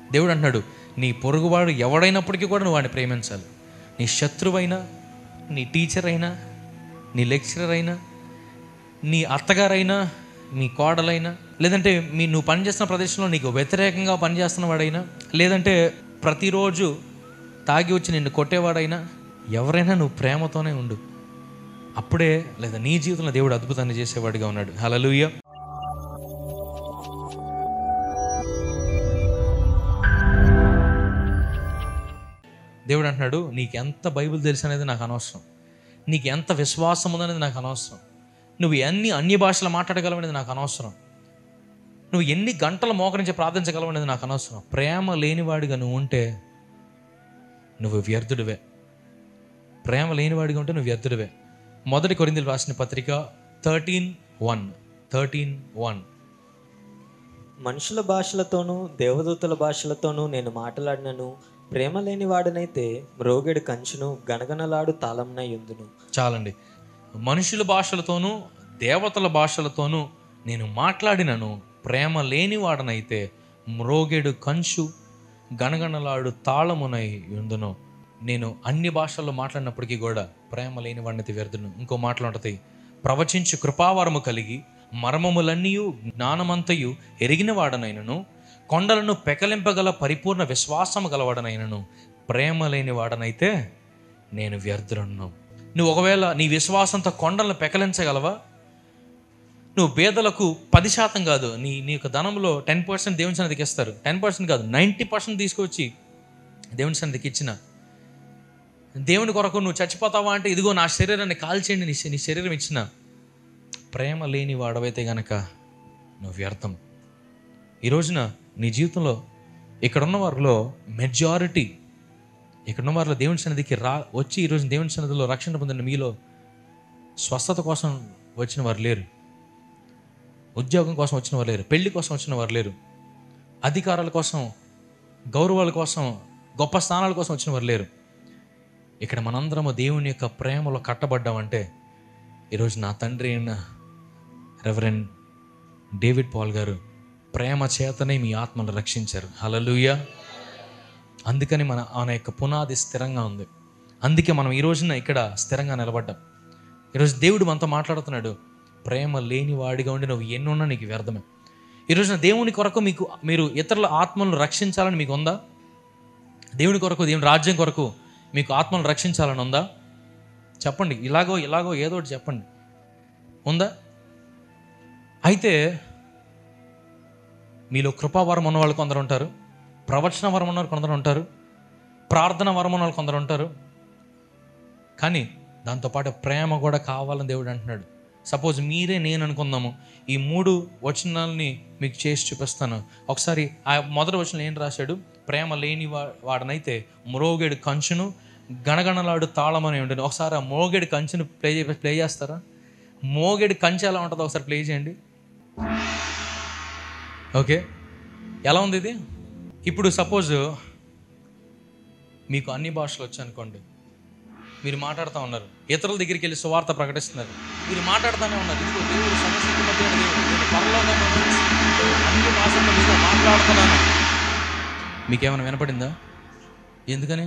దేవుడు అంటున్నాడు నీ పొరుగువాడు ఎవడైనప్పటికీ కూడా నువ్వు వాడిని ప్రేమించాలి నీ శత్రువైనా నీ టీచర్ అయినా నీ లెక్చరర్ అయినా నీ అత్తగారైనా నీ కోడలైనా లేదంటే మీ నువ్వు పనిచేస్తున్న ప్రదేశంలో నీకు వ్యతిరేకంగా పనిచేస్తున్న వాడైనా లేదంటే ప్రతిరోజు తాగి వచ్చి నిన్ను కొట్టేవాడైనా ఎవరైనా నువ్వు ప్రేమతోనే ఉండు అప్పుడే లేదా నీ జీవితంలో దేవుడు అద్భుతాన్ని చేసేవాడిగా ఉన్నాడు హలలుయ దేవుడు అంటున్నాడు నీకు ఎంత బైబిల్ తెలుసు అనేది నాకు అనవసరం నీకు ఎంత విశ్వాసం ఉందనేది నాకు అనవసరం నువ్వు ఎన్ని అన్య భాషలు మాట్లాడగలవు అనేది నాకు అనవసరం నువ్వు ఎన్ని గంటలు మోకరించి ప్రార్థించగలవు అనేది నాకు అనవసరం ప్రేమ లేనివాడిగా నువ్వు ఉంటే నువ్వు వ్యర్థుడివే ప్రేమ లేనివాడిగా ఉంటే నువ్వు వ్యర్థుడివే మొదటి కొరిందులు రాసిన పత్రిక థర్టీన్ వన్ థర్టీన్ వన్ మనుషుల భాషలతోనూ దేవదూతల భాషలతోనూ నేను మాట్లాడినను ప్రేమ లేని వాడనైతే మ్రోగెడు కంచును గనగనలాడు తాళంన యుందును చాలండి మనుషుల భాషలతోనూ దేవతల భాషలతోనూ నేను మాట్లాడినను ప్రేమ లేనివాడనైతే మ్రోగెడు కంచు గణగణలాడు తాళమునై ఉందును నేను అన్ని భాషల్లో మాట్లాడినప్పటికీ కూడా ప్రేమ లేనివాడినైతే వ్యర్థును ఇంకో మాటలు ఉంటుంది ప్రవచించు కృపావరము కలిగి మర్మములన్నీ జ్ఞానమంతయు ఎరిగిన వాడనైనను కొండలను పెకలింపగల పరిపూర్ణ విశ్వాసము గలవాడనైనను ప్రేమ లేని వాడనైతే నేను వ్యర్థులను నువ్వు ఒకవేళ నీ విశ్వాసంతో కొండలను పెకలించగలవా నువ్వు పేదలకు పది శాతం కాదు నీ నీ యొక్క ధనంలో టెన్ పర్సెంట్ దేవుని సన్నిధికి ఇస్తారు టెన్ పర్సెంట్ కాదు నైంటీ పర్సెంట్ తీసుకొచ్చి దేవుని సన్నిధికి ఇచ్చిన దేవుని కొరకు నువ్వు చచ్చిపోతావా అంటే ఇదిగో నా శరీరాన్ని కాల్చేయండి నీ నీ శరీరం ఇచ్చిన ప్రేమ లేని వాడవైతే గనక నువ్వు వ్యర్థం ఈ రోజున నీ జీవితంలో ఇక్కడున్న వారిలో మెజారిటీ ఇక్కడున్న వారిలో దేవుని సన్నిధికి రా వచ్చి ఈరోజు దేవుని సన్నిధిలో రక్షణ పొందిన మీలో స్వస్థత కోసం వచ్చిన వారు లేరు ఉద్యోగం కోసం వచ్చిన వారు లేరు పెళ్లి కోసం వచ్చిన వారు లేరు అధికారాల కోసం గౌరవాల కోసం గొప్ప స్థానాల కోసం వచ్చిన వారు లేరు ఇక్కడ మనందరము దేవుని యొక్క ప్రేమలో కట్టబడ్డామంటే ఈరోజు నా తండ్రి అయిన రెవరెండ్ డేవిడ్ పాల్ గారు ప్రేమ చేతనే మీ ఆత్మను రక్షించారు హలలుయ అందుకని మన ఆయన యొక్క పునాది స్థిరంగా ఉంది అందుకే మనం ఈ రోజున ఇక్కడ స్థిరంగా నిలబడ్డాం ఈరోజు దేవుడు మనతో మాట్లాడుతున్నాడు ప్రేమ లేని వాడిగా ఉండి నువ్వు ఎన్నున్నా నీకు వ్యర్థమే ఈ రోజున దేవుని కొరకు మీకు మీరు ఇతరుల ఆత్మలను రక్షించాలని మీకు ఉందా దేవుని కొరకు దేవుని రాజ్యం కొరకు మీకు ఆత్మను రక్షించాలని ఉందా చెప్పండి ఇలాగో ఇలాగో ఏదో ఒకటి చెప్పండి ఉందా అయితే మీలో కృపావరం ఉన్న వాళ్ళు కొందరు ఉంటారు ప్రవచన వరం ఉన్న వాళ్ళు కొందరు ఉంటారు ప్రార్థన వరం ఉన్న వాళ్ళు కొందరు ఉంటారు కానీ దాంతోపాటు ప్రేమ కూడా కావాలని దేవుడు అంటున్నాడు సపోజ్ మీరే నేను అనుకుందాము ఈ మూడు వచనాలని మీకు చేసి చూపిస్తాను ఒకసారి ఆ మొదటి వచనం ఏం రాశాడు ప్రేమ లేని వా- వాడనైతే మ్రోగెడు కంచును గణగణలాడు తాళం అని ఉండను ఒకసారి ఆ మోగెడు కంచును ప్లే చే ప్లే చేస్తారా మోగెడు కంచె ఎలా ఉంటుందో ఒకసారి ప్లే చేయండి ఓకే ఎలా ఉంది ఇది ఇప్పుడు సపోజ్ మీకు అన్ని భాషలు వచ్చి అనుకోండి మీరు మాట్లాడుతూ ఉన్నారు ఇతరుల దగ్గరికి వెళ్ళి సువార్త ప్రకటిస్తున్నారు మీరు మాట్లాడుతూనే ఉన్నారు ఇదిగో దేవుడు సమస్య నేను పరలోకంలో నుంచి అన్ని భాషల్లో మీతో మాట్లాడుతున్నాను మీకేమైనా వినపడిందా ఎందుకని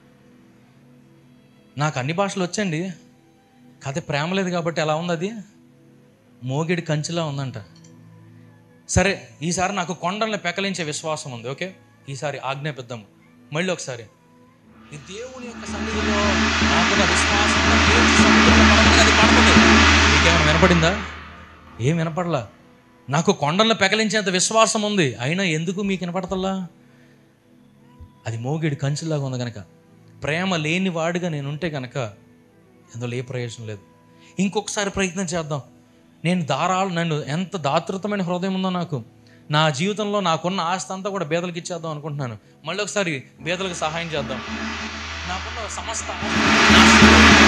నాకు అన్ని భాషలు వచ్చండి కథ ప్రేమ లేదు కాబట్టి ఎలా ఉంది అది మోగిడి కంచిలా ఉందంట సరే ఈసారి నాకు కొండల్ని పెకలించే విశ్వాసం ఉంది ఓకే ఈసారి ఆజ్ఞాపిద్దాము మళ్ళీ ఒకసారి ఈ దేవుని యొక్క సన్నిధిలో నాకున్న విశ్వాసం నా దేవుని సన్నిధిలో పడమని అది పడుతుంది మీకేమైనా వినపడిందా ఏం వినపడలా నాకు కొండలను పెకలించేంత విశ్వాసం ఉంది అయినా ఎందుకు మీకు వినపడతల్లా అది మోగిడి కంచులాగా ఉంది కనుక ప్రేమ లేని వాడిగా నేను ఉంటే కనుక అందులో ఏ ప్రయోజనం లేదు ఇంకొకసారి ప్రయత్నం చేద్దాం నేను దారాలు నన్ను ఎంత దాతృతమైన హృదయం ఉందో నాకు నా జీవితంలో నాకున్న ఆస్తి అంతా కూడా బేదలకు ఇచ్చేద్దాం అనుకుంటున్నాను మళ్ళీ ఒకసారి బేదలకు సహాయం చేద్దాం నాకున్న సమస్త ఆస్తి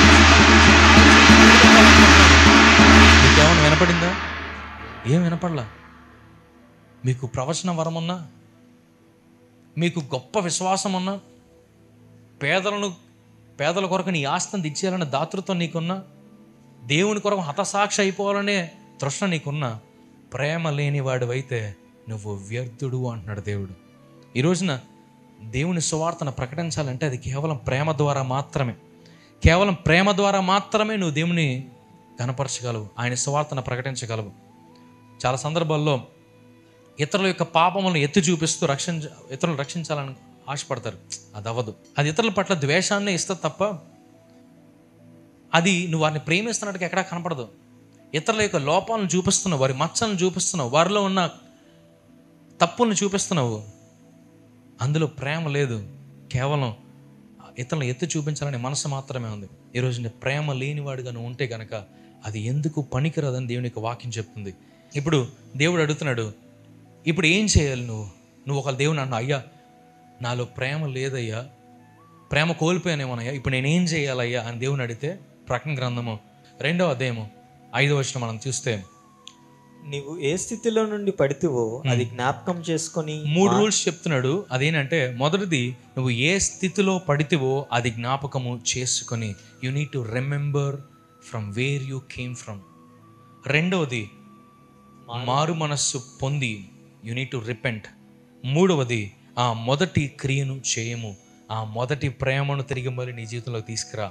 మీకేమైనా వినపడిందా ఏం వినపడలా మీకు ప్రవచన వరం ఉన్నా మీకు గొప్ప విశ్వాసం ఉన్నా పేదలను పేదల కొరకు నీ ఆస్తిని తెచ్చేయాలనే దాతృత్వం నీకున్నా దేవుని కొరకు హతసాక్షి అయిపోవాలనే తృష్ణ నీకున్నా ప్రేమ లేని వాడివైతే నువ్వు వ్యర్థుడు అంటున్నాడు దేవుడు ఈ రోజున దేవుని సువార్తను ప్రకటించాలంటే అది కేవలం ప్రేమ ద్వారా మాత్రమే కేవలం ప్రేమ ద్వారా మాత్రమే నువ్వు దేవుని కనపరచగలవు ఆయన సువార్తను ప్రకటించగలవు చాలా సందర్భాల్లో ఇతరుల యొక్క పాపములను ఎత్తి చూపిస్తూ రక్షించ ఇతరులను రక్షించాలని ఆశపడతారు అది అవ్వదు అది ఇతరుల పట్ల ద్వేషాన్ని ఇస్తుంది తప్ప అది నువ్వు వారిని ప్రేమిస్తున్నట్టుగా ఎక్కడా కనపడదు ఇతరుల యొక్క లోపాలను చూపిస్తున్నావు వారి మచ్చలను చూపిస్తున్నావు వారిలో ఉన్న తప్పులను చూపిస్తున్నావు అందులో ప్రేమ లేదు కేవలం ఇతరులను ఎత్తి చూపించాలనే మనసు మాత్రమే ఉంది ఈరోజు నీ ప్రేమ లేనివాడుగా నువ్వు ఉంటే కనుక అది ఎందుకు పనికిరాదని దేవుని యొక్క వాక్యం చెప్తుంది ఇప్పుడు దేవుడు అడుగుతున్నాడు ఇప్పుడు ఏం చేయాలి నువ్వు నువ్వు ఒక దేవుని అన్నా అయ్యా నాలో ప్రేమ లేదయ్యా ప్రేమ కోల్పోయానేమోనయ్యా ఇప్పుడు నేనేం చేయాలయ్యా అని దేవుని అడిగితే ప్రకటన గ్రంథము రెండవ అధ్యాయము ఐదవ వచ్చిన మనం చూస్తే నీవు ఏ స్థితిలో నుండి పడితివో అది జ్ఞాపకం చేసుకొని మూడు రూల్స్ చెప్తున్నాడు అదేంటంటే మొదటిది నువ్వు ఏ స్థితిలో పడితివో అది జ్ఞాపకము చేసుకొని you need to remember from where you came from రెండవది మారు మనస్సు పొంది యు నీడ్ టు రిపెంట్ మూడవది ఆ మొదటి క్రియను చేయము ఆ మొదటి ప్రేమను తిరిగి మళ్ళీ నీ జీవితంలోకి తీసుకురా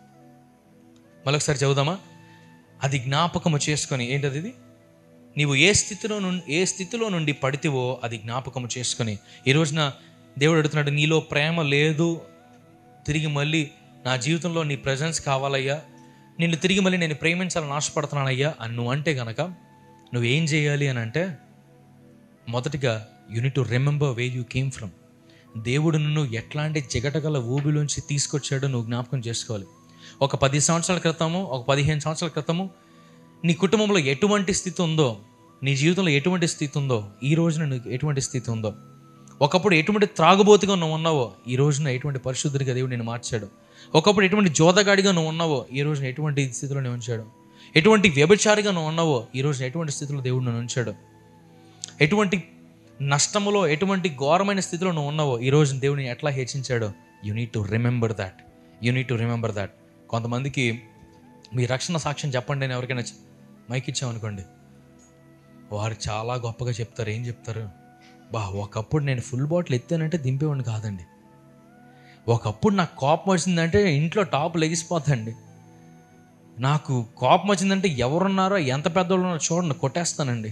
మరొకసారి చదువుదామా అది జ్ఞాపకము చేసుకొని ఏంటది ఇది నీవు ఏ స్థితిలో నుండి ఏ స్థితిలో నుండి పడితివో అది జ్ఞాపకము చేసుకొని ఈ రోజున దేవుడు అడుగుతున్నాడు నీలో ప్రేమ లేదు తిరిగి మళ్ళీ నా జీవితంలో నీ ప్రజెన్స్ కావాలయ్యా నిన్ను తిరిగి మళ్ళీ నేను ప్రేమించాలని ఆశపడుతున్నానయ్యా అని నువ్వు అంటే కనుక నువ్వు ఏం చేయాలి అని అంటే మొదటిగా you need to remember way you came from దేవుడు నిన్ను ఎట్లాంటి జగటగల ఊబిలోంచి తీసుకొచ్చాడో నువ్వు జ్ఞాపకం చేసుకోవాలి ఒక పది సంవత్సరాల క్రితము ఒక పదిహేను సంవత్సరాల క్రితము నీ కుటుంబంలో ఎటువంటి స్థితి ఉందో నీ జీవితంలో ఎటువంటి స్థితి ఉందో ఈ రోజున నీకు ఎటువంటి స్థితి ఉందో ఒకప్పుడు ఎటువంటి త్రాగుబోతుగా నువ్వు ఉన్నావో ఈ రోజున ఎటువంటి పరిశుద్ధుడిగా దేవుడు నేను మార్చాడు ఒకప్పుడు ఎటువంటి జోదగాడిగా నువ్వు ఉన్నావో ఈ రోజున ఎటువంటి స్థితిలో నేను ఉంచాడు ఎటువంటి వ్యభిచారిగా నువ్వు ఉన్నావో ఈ రోజున ఎటువంటి స్థితిలో దేవుడు నన్ను ఉంచాడు ఎటువంటి నష్టములో ఎటువంటి ఘోరమైన స్థితిలో నువ్వు ఉన్నావో ఈ రోజు దేవుడిని ఎట్లా హెచ్చించాడో you need to remember that you need to remember that కొంతమందికి మీ రక్షణ సాక్ష్యం చెప్పండి అని ఎవరికైనా చె- మైక్ ఇచ్చామనుకోండి వారు చాలా గొప్పగా చెప్తారు ఏం చెప్తారు బా ఒకప్పుడు నేను ఫుల్ బాటిల్ ఎత్తానంటే దింపేవాడిని కాదండి ఒకప్పుడు నాకు కోపం వచ్చిందంటే ఇంట్లో టాప్ లెగిసిపోతాండి నాకు కోపం వచ్చిందంటే ఎవరున్నారో ఎంత పెద్దవాళ్ళు ఉన్నారో చూడండి కొట్టేస్తానండి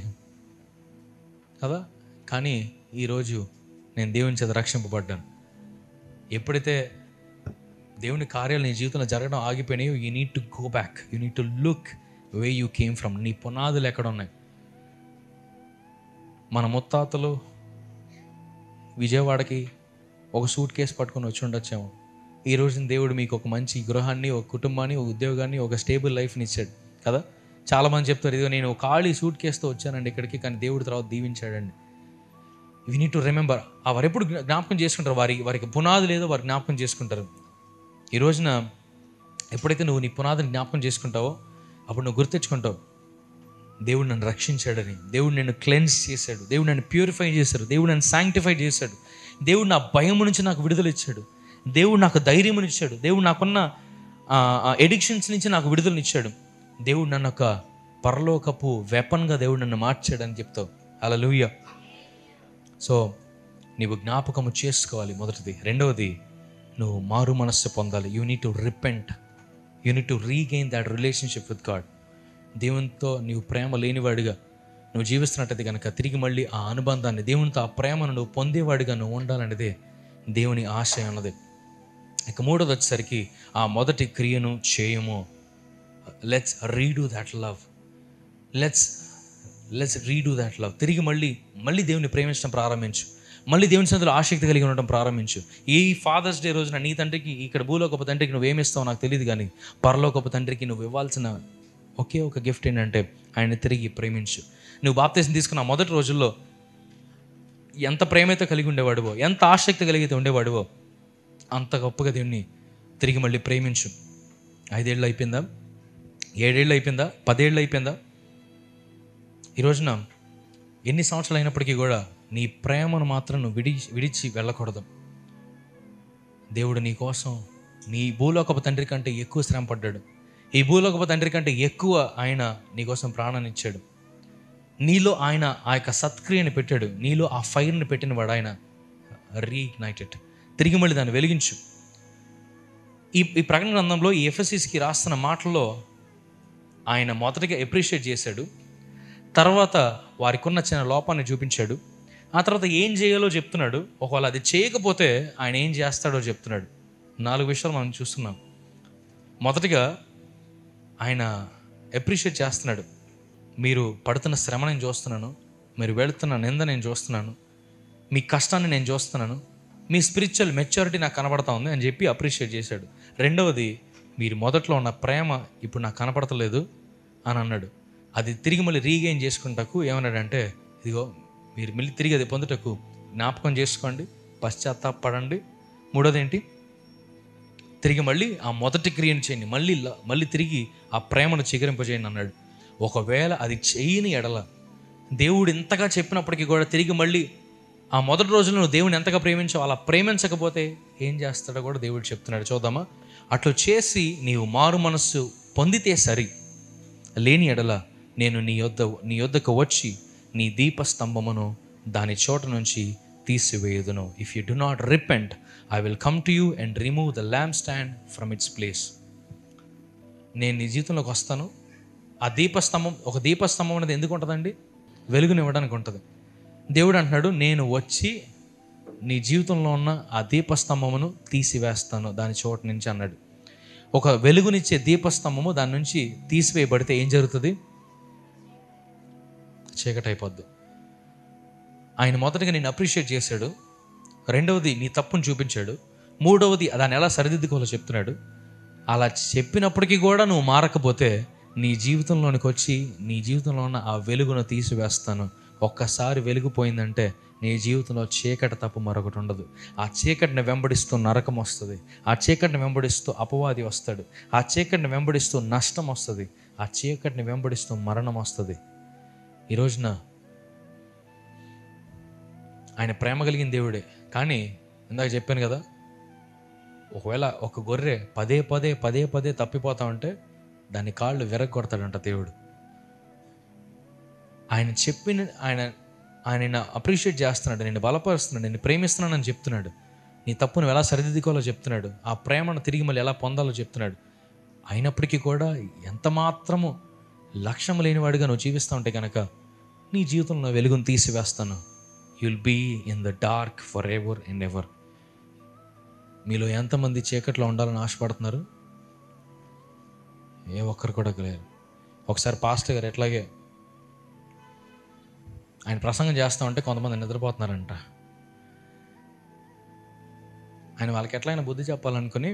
కదా కానీ ఈరోజు నేను దేవుని చేత రక్షింపబడ్డాను ఎప్పుడైతే దేవుని కార్యాలు నీ జీవితంలో జరగడం ఆగిపోయినాయో you need to go back you need to look way you came from నీ పునాదులు ఎక్కడ ఉన్నాయి మన ముత్తాతలు విజయవాడకి ఒక సూట్ కేసు పట్టుకొని వచ్చి ఉండొచ్చేమో ఈ రోజున దేవుడు మీకు ఒక మంచి గృహాన్ని ఒక కుటుంబాన్ని ఒక ఉద్యోగాన్ని ఒక స్టేబుల్ లైఫ్ని ఇచ్చాడు కదా చాలామంది చెప్తారు ఇదిగో నేను ఖాళీ సూట్ కేసుతో వచ్చానండి ఇక్కడికి కానీ దేవుడు తర్వాత దీవించాడండి వీ నీడ్ టు రిమెంబర్ ఆ వారు ఎప్పుడు జ్ఞా- జ్ఞాపకం చేసుకుంటారు వారి వారికి పునాది లేదో వారు జ్ఞాపకం చేసుకుంటారు ఈ రోజున ఎప్పుడైతే నువ్వు నీ పునాదిని జ్ఞాపకం చేసుకుంటావో అప్పుడు నువ్వు గుర్తెచ్చుకుంటావు దేవుడు నన్ను రక్షించాడని దేవుడు నన్ను క్లెన్స్ చేశాడు దేవుడు నన్ను ప్యూరిఫై చేశాడు దేవుడు నన్ను శాంక్టిఫై చేశాడు దేవుడు నా భయం నుంచి నాకు విడుదల ఇచ్చాడు దేవుడు నాకు ధైర్యం ఇచ్చాడు దేవుడు నాకున్న ఎడిక్షన్స్ నుంచి నాకు విడుదలనిచ్చాడు దేవుడు నన్ను ఒక పరలోకపు వెపన్గా దేవుడు నన్ను మార్చాడని చెప్తావు అలా లూయ సో నీవు జ్ఞాపకము చేసుకోవాలి మొదటిది రెండవది నువ్వు మారు మనస్సు పొందాలి you need to repent you need to regain that relationship with God దేవునితో నీవు ప్రేమ లేనివాడిగా నువ్వు జీవిస్తున్నట్టయితే కనుక తిరిగి మళ్ళీ ఆ అనుబంధాన్ని దేవునితో ఆ ప్రేమను నువ్వు పొందేవాడిగా నువ్వు ఉండాలనేదే దేవుని ఆశయం అన్నది ఇక మూడోది వచ్చేసరికి ఆ మొదటి క్రియను చేయము let's redo that love let's let's redo that love తిరిగి మళ్ళీ మళ్ళీ దేవుని ప్రేమించడం ప్రారంభించు మళ్ళీ దేవుని సందులో ఆసక్తి కలిగి ఉండడం ప్రారంభించు ఈ ఫాదర్స్ డే రోజున నీ తండ్రికి ఇక్కడ భూలోకపు తండ్రికి నువ్వు ఏమిస్తావు నాకు తెలియదు కానీ పరలోకపు తండ్రికి నువ్వు ఇవ్వాల్సిన ఒకే ఒక గిఫ్ట్ ఏంటంటే ఆయన తిరిగి ప్రేమించు నువ్వు బాప్తీసం తీసుకున్న ఆ మొదటి రోజుల్లో ఎంత ప్రేమైతే కలిగి ఉండేవాడువో ఎంత ఆసక్తి కలిగితే ఉండేవాడువో అంత గొప్పగా దేవుణ్ణి తిరిగి మళ్ళీ ప్రేమించు ఐదేళ్ళు అయిపోయిందా ఏడేళ్ళు అయిపోయిందా పదేళ్ళు అయిపోయిందా ఈ రోజున ఎన్ని సంవత్సరాలు అయినప్పటికీ కూడా నీ ప్రేమను మాత్రం నువ్వు విడి విడిచి వెళ్ళకూడదు దేవుడు నీ కోసం నీ భూలోకపు తండ్రి కంటే ఎక్కువ శ్రమ పడ్డాడు ఈ భూలోకపు తండ్రి కంటే ఎక్కువ ఆయన నీ కోసం ప్రాణాన్ని ఇచ్చాడు నీలో ఆయన ఆ యొక్క సత్క్రియని పెట్టాడు నీలో ఆ ఫైర్ని పెట్టిన వాడు ఆయన రీఇగ్నైటెడ్ తిరిగి మళ్ళీ దాన్ని వెలిగించు ఈ ఈ ప్రకటన గ్రంథంలో ఈ ఎఫ్ఎస్సిస్కి రాస్తున్న మాటల్లో ఆయన మొదటగా అప్రిషియేట్ చేశాడు తర్వాత వారికి ఉన్న చిన్న లోపాన్ని చూపించాడు ఆ తర్వాత ఏం చేయాలో చెప్తున్నాడు ఒకవేళ అది చేయకపోతే ఆయన ఏం చేస్తాడో చెప్తున్నాడు నాలుగు విషయాలు మనం చూస్తున్నాం మొదటిగా ఆయన అప్రిషియేట్ చేస్తున్నాడు మీరు పడుతున్న శ్రమ నేను చూస్తున్నాను మీరు వెళుతున్న నింద నేను చూస్తున్నాను మీ కష్టాన్ని నేను చూస్తున్నాను మీ స్పిరిచువల్ మెచ్యూరిటీ నాకు కనబడతా ఉంది అని చెప్పి అప్రిషియేట్ చేశాడు రెండవది మీరు మొదట్లో ఉన్న ప్రేమ ఇప్పుడు నాకు కనపడతలేదు అని అన్నాడు అది తిరిగి మళ్ళీ రీగెయిన్ చేసుకుంటకు ఏమన్నాడంటే ఇదిగో మీరు మళ్ళీ తిరిగి అది పొందుటకు జ్ఞాపకం చేసుకోండి పశ్చాత్తాపడండి మూడోది ఏంటి తిరిగి మళ్ళీ ఆ మొదటి క్రియను చేయండి మళ్ళీ ల- మళ్ళీ తిరిగి ఆ ప్రేమను చిగురింపజేయండి అన్నాడు ఒకవేళ అది చేయని ఎడల దేవుడు ఇంతగా చెప్పినప్పటికీ కూడా తిరిగి మళ్ళీ ఆ మొదటి రోజుల్లో నువ్వు దేవుని ఎంతగా ప్రేమించావు అలా ప్రేమించకపోతే ఏం చేస్తాడో కూడా దేవుడు చెప్తున్నాడు చూద్దామా అట్లు చేసి నీవు మారు మనస్సు పొందితే సరి లేని ఎడల నేను నీ యొద్ద నీ యొద్దకు వచ్చి నీ దీపస్తంభమును దాని చోట నుంచి తీసివేయుదును if you do not repent I will come to you and remove the lamp stand from its place నేను నీ జీవితంలోకి వస్తాను ఆ దీపస్తంభం ఒక దీపస్తంభం అనేది ఎందుకు ఉంటుందండి వెలుగునివ్వడానికి ఉంటుంది దేవుడు అంటున్నాడు నేను వచ్చి నీ జీవితంలో ఉన్న ఆ దీపస్తంభమును తీసివేస్తాను దాని చోట నుంచి అన్నాడు ఒక వెలుగునిచ్చే దీపస్తంభము దాని నుంచి తీసివేయబడితే ఏం జరుగుతుంది చీకటి అయిపోద్ది ఆయన మొదటగా నేను అప్రిషియేట్ చేశాడు రెండవది నీ తప్పును చూపించాడు మూడవది దాన్ని ఎలా సరిదిద్దుకోవాలో చెప్తున్నాడు అలా చెప్పినప్పటికీ కూడా నువ్వు మారకపోతే నీ జీవితంలోనికి వచ్చి నీ జీవితంలో ఉన్న ఆ వెలుగును తీసివేస్తాను ఒక్కసారి వెలుగుపోయిందంటే నీ జీవితంలో చీకటి తప్ప మరొకటి ఉండదు ఆ చీకటిని వెంబడిస్తూ నరకం వస్తుంది ఆ చీకటిని వెంబడిస్తూ అపవాది వస్తాడు ఆ చీకటిని వెంబడిస్తూ నష్టం వస్తుంది ఆ చీకటిని వెంబడిస్తూ మరణం వస్తుంది ఈ రోజున ఆయన ప్రేమ కలిగిన దేవుడే కానీ ఇందాక చెప్పాను కదా ఒకవేళ ఒక గొర్రె పదే పదే పదే పదే తప్పిపోతా ఉంటే దాని కాళ్ళు విరగొడతాడంట దేవుడు ఆయన చెప్పిన ఆయన ఆయన అప్రిషియేట్ చేస్తున్నాడు నేను బలపరుస్తున్నాడు నేను ప్రేమిస్తున్నానని చెప్తున్నాడు నీ తప్పును నువ్వు ఎలా సరిదిద్దుకోవాలో చెప్తున్నాడు ఆ ప్రేమను తిరిగి మళ్ళీ ఎలా పొందాలో చెప్తున్నాడు అయినప్పటికీ కూడా ఎంత మాత్రము లక్ష్యం లేనివాడిగా నువ్వు జీవిస్తూ ఉంటే కనుక నీ జీవితంలో వెలుగును తీసివేస్తాను you'll be in the dark forever and ever మీలో ఎంతమంది చీకట్లో ఉండాలని ఆశపడుతున్నారు ఏ ఒక్కరు కూడా లేరు ఒకసారి పాస్టర్ గారు ఎట్లాగే ఆయన ప్రసంగం చేస్తూ ఉంటే కొంతమంది నిద్రపోతున్నారంట ఆయన వాళ్ళకి ఎట్లయినా బుద్ధి చెప్పాలనుకుని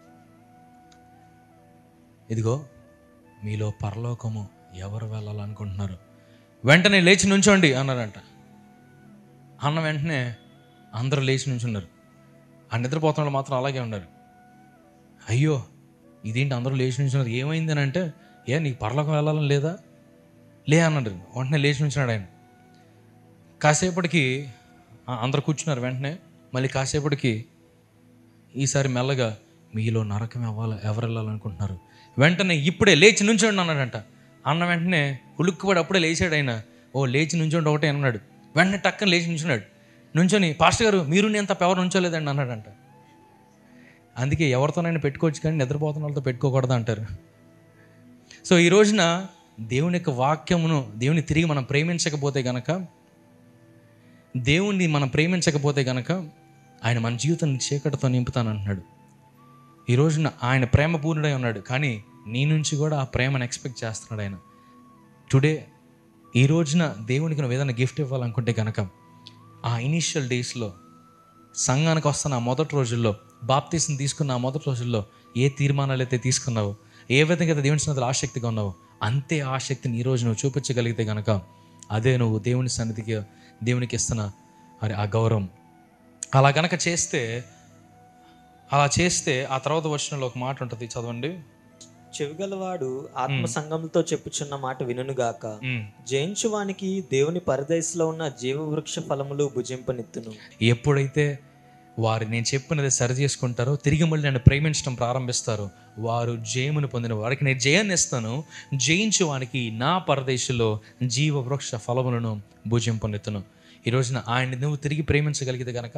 ఇదిగో మీలో పరలోకము ఎవరు వెళ్ళాలనుకుంటున్నారు వెంటనే లేచి నుంచోండి అన్నారంట అన్న వెంటనే అందరూ లేచి నుంచున్నారు ఆ నిద్రపోతున్న వాళ్ళు మాత్రం అలాగే ఉన్నారు అయ్యో ఇదేంటి అందరూ లేచి నుంచున్నారు ఏమైంది అని అంటే ఏ నీకు పరలోకం వెళ్ళాలని లేదా లే అన్నాడు వెంటనే లేచి నుంచున్నాడు ఆయన కాసేపటికి ఆ, అందరూ కూర్చున్నారు వెంటనే మళ్ళీ కాసేపటికి ఈసారి మెల్లగా మీలో నరకం అవ్వాలి ఎవరు వెళ్ళాలనుకుంటున్నారు వెంటనే ఇప్పుడే లేచి నుంచోండి అన్నాడంట అన్న వెంటనే ఉలుక్కుపడి అప్పుడే లేచాడు ఆయన ఓ లేచి నుంచోండి ఒకటే అన్నాడు వెంటనే టక్కన లేచి నుంచున్నాడు నుంచొని పాస్టర్ గారు మీరు నేను తప్ప ఎవరు నుంచోలేదండి అన్నాడంట అందుకే ఎవరితోనైనా పెట్టుకోవచ్చు కానీ నిద్రపోతున్న వాళ్ళతో పెట్టుకోకూడదు అంటారు సో ఈ రోజున దేవుని యొక్క వాక్యమును దేవుని తిరిగి మనం ప్రేమించకపోతే గనక దేవుణ్ణి మనం ప్రేమించకపోతే గనక ఆయన మన జీవితాన్ని చీకటితో నింపుతానంటున్నాడు ఈ రోజున ఆయన ప్రేమ పూర్ణుడై ఉన్నాడు కానీ నీ నుంచి కూడా ఆ ప్రేమను ఎక్స్పెక్ట్ చేస్తున్నాడు ఆయన టుడే ఈ రోజున దేవునికి నువ్వు ఏదైనా గిఫ్ట్ ఇవ్వాలనుకుంటే కనుక ఆ ఇనీషియల్ డేస్లో సంఘానికి వస్తున్న ఆ మొదటి రోజుల్లో బాప్తీసం తీసుకున్న ఆ మొదటి రోజుల్లో ఏ తీర్మానాలు అయితే తీసుకున్నావో ఏ విధంగా అయితే దేవుని సన్నిధిలో ఆసక్తిగా ఉన్నావో అంతే ఆసక్తిని ఈ రోజు నువ్వు చూపించగలిగితే కనుక అదే నువ్వు దేవుని సన్నిధికి దేవునికి ఇస్తున్న మరి ఆ గౌరవం అలా గనక చేస్తే అలా చేస్తే ఆ తర్వాత వచ్చినలో ఒక మాట ఉంటుంది చదవండి చెవిగలవాడు ఆత్మ సంఘములతో చెప్పుచున్న మాట వినుగాక ఉమ్. జయించువానికి దేవుని పరదేశంలో ఉన్న జీవవృక్ష ఫలములు భుజింపనెత్తును ఎప్పుడైతే వారు నేను చెప్పినది సరి చేసుకుంటారో తిరిగి మళ్ళీ నన్ను ప్రేమించడం ప్రారంభిస్తారో వారు జయమును పొందిన వారికి నేను జయాన్ని ఇస్తాను జయించు వానికి నా పరదేశంలో జీవ వృక్ష ఫలములను భుజింపనెత్తును ఈ రోజున ఆయన్ని నువ్వు తిరిగి ప్రేమించగలిగితే కనుక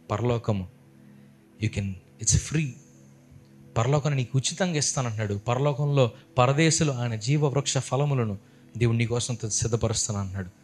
పరలోకము యూ కెన్ ఇట్స్ ఫ్రీ పరలోకాన్ని నీకు ఉచితంగా ఇస్తానంటున్నాడు పరలోకంలో పరదేశులు ఆయన జీవవృక్ష ఫలములను దేవుడు నీ కోసం సిద్ధపరుస్తాను అంటున్నాడు